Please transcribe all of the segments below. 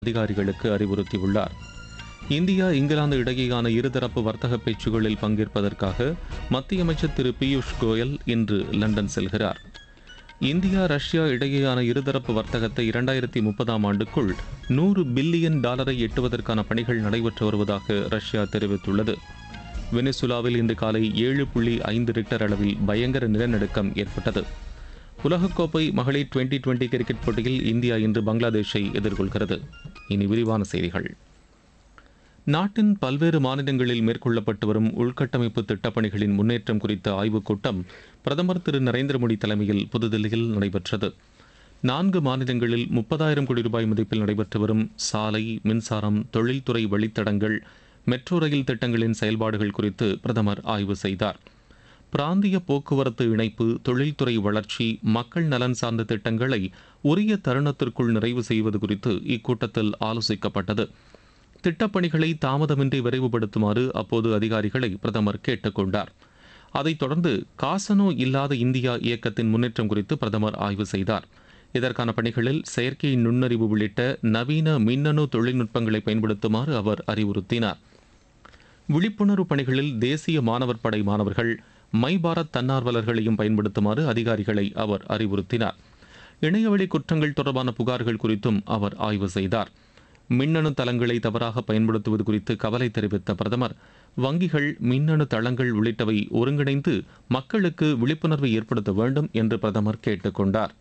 அதிகாரிகளுக்கு அறிவுறுத்தியுள்ளார் இந்தியா இங்கிலாந்து இடையேயான இருதரப்பு வர்த்தக பேச்சுகளில் பங்கேற்பதற்காக மத்திய அமைச்சர் திரு பியூஷ் கோயல் இன்று லண்டன் செல்கிறார் இந்தியா ரஷ்யா இடையேயான இருதரப்பு வர்த்தகத்தை இரண்டாயிரத்தி முப்பதாம் ஆண்டுக்குள் நூறு பில்லியன் டாலரை எட்டுவதற்கான பணிகள் நடைபெற்று வருவதாக ரஷ்யா தெரிவித்துள்ளது வெனிசுலாவில் இன்று காலை ஏழு புள்ளி ஐந்து ரிக்டர் அளவில் பயங்கர நிலநடுக்கம் ஏற்பட்டது உலகக்கோப்பை மகளிர் டுவெண்டி டுவெண்டி கிரிக்கெட் போட்டியில் இந்தியா இன்று பங்களாதேஷை எதிர்கொள்கிறது இனி விரிவான செய்திகள் நாட்டின் பல்வேறு மாநிலங்களில் மேற்கொள்ளப்பட்டு வரும் உள்கட்டமைப்பு திட்டப்பணிகளின் முன்னேற்றம் குறித்த ஆய்வுக் கூட்டம் பிரதமர் திரு நரேந்திர மோடி தலைமையில் புதுதில்லியில் நடைபெற்றது நான்கு மாநிலங்களில் முப்பதாயிரம் கோடி ரூபாய் மதிப்பில் நடைபெற்று வரும் சாலை மின்சாரம் தொழில்துறை வழித்தடங்கள் மெட்ரோ ரயில் திட்டங்களின் செயல்பாடுகள் குறித்து பிரதமர் ஆய்வு செய்தார் பிராந்திய போக்குவரத்து இணைப்பு தொழில்துறை வளர்ச்சி மக்கள் நலன் சார்ந்த திட்டங்களை உரிய தருணத்திற்குள் நிறைவு செய்வது குறித்து இக்கூட்டத்தில் ஆலோசிக்கப்பட்டது திட்டப்பணிகளை தாமதமின்றி விரைவுபடுத்துமாறு அப்போது அதிகாரிகளை பிரதமர் கேட்டுக்கொண்டார் அதைத் தொடர்ந்து காசனோ இல்லாத இந்தியா இயக்கத்தின் முன்னேற்றம் குறித்து பிரதமர் ஆய்வு செய்தார் இதற்கான பணிகளில் செயற்கை நுண்ணறிவு உள்ளிட்ட நவீன மின்னணு தொழில்நுட்பங்களை பயன்படுத்துமாறு அவர் அறிவுறுத்தினார் விழிப்புணர்வு பணிகளில் தேசிய மாணவர் படை மாணவர்கள் மை பாரத் தன்னார்வலர்களையும் பயன்படுத்துமாறு அதிகாரிகளை அவர் அறிவுறுத்தினார் இணையவழி குற்றங்கள் தொடர்பான புகார்கள் குறித்தும் அவர் ஆய்வு செய்தார் மின்னணு தளங்களை தவறாக பயன்படுத்துவது குறித்து கவலை தெரிவித்த பிரதமர் வங்கிகள் மின்னணு தளங்கள் உள்ளிட்டவை ஒருங்கிணைந்து மக்களுக்கு விழிப்புணர்வை ஏற்படுத்த வேண்டும் என்று பிரதமர் கேட்டுக்கொண்டார்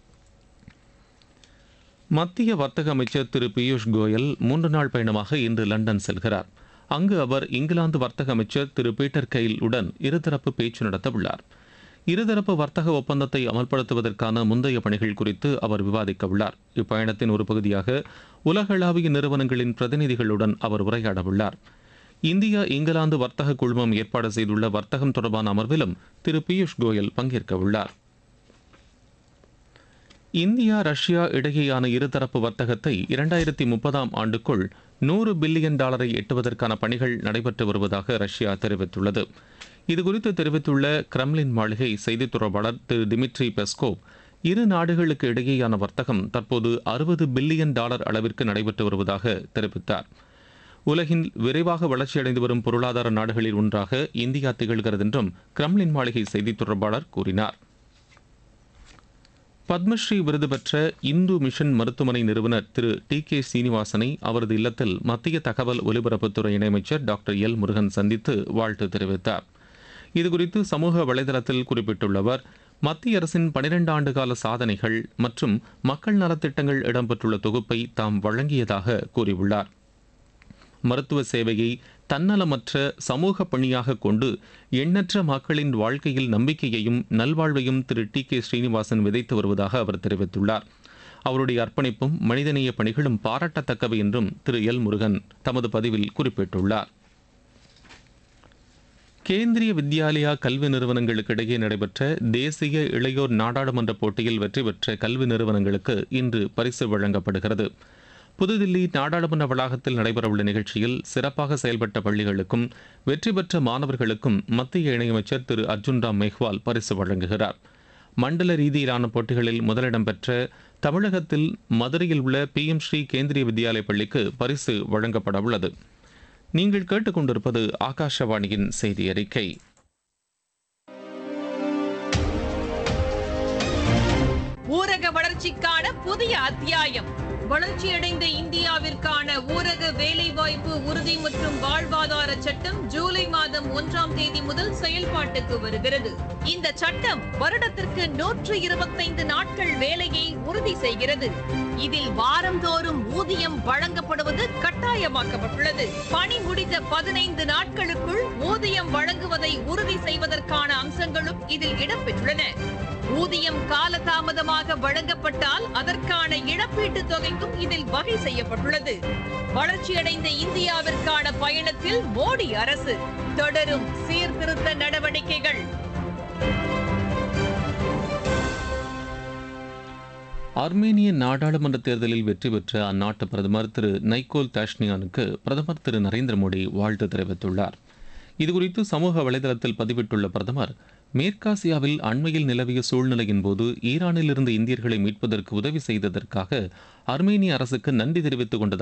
மத்திய வர்த்தக அமைச்சர் திரு பியூஷ் கோயல் மூன்று நாள் பயணமாக இன்று லண்டன் செல்கிறார் அங்கு அவர் இங்கிலாந்து வர்த்தக அமைச்சர் திரு பீட்டர் கெயில் உடன் இருதரப்பு பேச்சு நடத்த உள்ளார் இருதரப்பு வர்த்தக ஒப்பந்தத்தை அமல்படுத்துவதற்கான முந்தைய பணிகள் குறித்து அவர் விவாதிக்க உள்ளார் இப்பயணத்தின் ஒரு பகுதியாக உலகளாவிய நிறுவனங்களின் பிரதிநிதிகளுடன் அவர் உரையாட உள்ளார் இந்தியா இங்கிலாந்து வர்த்தக குழுமம் ஏற்பாடு செய்துள்ள வர்த்தகம் தொடர்பான அமர்விலும் திரு பியூஷ் கோயல் பங்கேற்க உள்ளார் இந்தியா ரஷ்யா இடையேயான இருதரப்பு வர்த்தகத்தை இரண்டாயிரத்தி முப்பதாம் ஆண்டுக்குள் நூறு பில்லியன் டாலரை எட்டுவதற்கான பணிகள் நடைபெற்று வருவதாக ரஷ்யா தெரிவித்துள்ளது இதுகுறித்து தெரிவித்துள்ள கிரெம்லின் மாளிகை செய்தித் தொடர்பாளர் திரு டிமிட்ரி பெஸ்கோவ் இரு நாடுகளுக்கு இடையேயான வர்த்தகம் தற்போது அறுபது பில்லியன் டாலர் அளவிற்கு நடைபெற்று வருவதாக தெரிவித்தார் உலகின் விரைவாக வளர்ச்சியடைந்து வரும் பொருளாதார நாடுகளில் ஒன்றாக இந்தியா திகழ்கிறது என்றும் கிரெம்லின் மாளிகை செய்தித் தொடர்பாளர் கூறினார் பத்மஸ்ரீ விருது பெற்ற இந்து மிஷன் மருத்துவமனை நிறுவனர் திரு டி கே சீனிவாசனை அவரது இல்லத்தில் மத்திய தகவல் ஒலிபரப்புத்துறை இணையமைச்சர் டாக்டர் எல் முருகன் சந்தித்து வாழ்த்து தெரிவித்தார் இதுகுறித்து சமூக வலைதளத்தில் குறிப்பிட்டுள்ள அவர் மத்திய அரசின் பனிரெண்டு ஆண்டு கால சாதனைகள் மற்றும் மக்கள் நலத்திட்டங்கள் இடம்பெற்றுள்ள தொகுப்பை தாம் வழங்கியதாக கூறியுள்ளார் மருத்துவ சேவையை தன்னலமற்ற சமூக பணியாக கொண்டு எண்ணற்ற மக்களின் வாழ்க்கையில் நம்பிக்கையையும் நல்வாழ்வையும் திரு டி கே ஸ்ரீனிவாசன் விதைத்து வருவதாக அவர் தெரிவித்துள்ளார் அவருடைய அர்ப்பணிப்பும் மனிதநேய பணிகளும் பாராட்டத்தக்கவை என்றும் திரு எல் முருகன் தமது பதிவில் குறிப்பிட்டுள்ளார் கேந்திரிய வித்யாலயா கல்வி நிறுவனங்களுக்கு இடையே நடைபெற்ற தேசிய இளையோர் நாடாளுமன்ற போட்டியில் வெற்றி பெற்ற கல்வி நிறுவனங்களுக்கு இன்று பரிசு வழங்கப்படுகிறது புதுதில்லி நாடாளுமன்ற வளாகத்தில் நடைபெறவுள்ள நிகழ்ச்சியில் சிறப்பாக செயல்பட்ட பள்ளிகளுக்கும் வெற்றி பெற்ற மாணவர்களுக்கும் மத்திய இணையமைச்சர் திரு அர்ஜுன் ராம் மேஹ்வால் பரிசு வழங்குகிறார் மண்டல ரீதியிலான போட்டிகளில் முதலிடம் பெற்ற தமிழகத்தில் மதுரையில் உள்ள பி எம் ஸ்ரீ கேந்திரிய வித்யாலய பள்ளிக்கு பரிசு வழங்கப்பட உள்ளது நீங்கள் கேட்டுக்கொண்டிருப்பது ஆகாஷவாணியின் செய்தி அறிக்கை ஊரக வளர்ச்சிக்கான புதிய அத்தியாயம் வளர்ச்சியடைந்த இந்தியாவிற்கான ஊரக வேலைவாய்ப்பு உறுதி மற்றும் வாழ்வாதார சட்டம் ஜூலை மாதம் ஒன்றாம் தேதி முதல் செயல்பாட்டுக்கு வருகிறது இந்த சட்டம் வருடத்திற்கு நூற்று இருபத்தைந்து நாட்கள் வேலையை உறுதி செய்கிறது இதில் வாரந்தோறும் ஊதியம் வழங்கப்படுவது கட்டாயமாக்கப்பட்டுள்ளது பணி முடிந்த பதினைந்து நாட்களுக்குள் ஊதியம் வழங்குவதை உறுதி செய்வதற்கான அம்சங்களும் இதில் இடம்பெற்றுள்ளன ஊதியம் காலதாமதமாக வழங்கப்பட்டால் அதற்கான இழப்பீட்டுத் தொகைக்கும் இதில் வகை செய்யப்பட்டுள்ளது வளர்ச்சியடைந்த இந்தியாவிற்கான பயணத்தில் மோடி அரசு தொடரும் சீர்திருத்த நடவடிக்கைகள் ஆர்மேனிய நாடாளுமன்ற தேர்தலில் வெற்றி பெற்ற அந்நாட்டு பிரதமர் திரு நைக்கோல் தாஷ்னியானுக்கு பிரதமர் திரு நரேந்திர மோடி வாழ்த்து தெரிவித்துள்ளார் இதுகுறித்து சமூக வலைதளத்தில் பதிவிட்டுள்ள பிரதமர் மேற்காசியாவில் அண்மையில் நிலவிய சூழ்நிலையின் போது ஈரானிலிருந்து இந்தியர்களை மீட்பதற்கு உதவி செய்ததற்காக அர்மேனிய அரசுக்கு நன்றி தெரிவித்துக் கொண்டதாக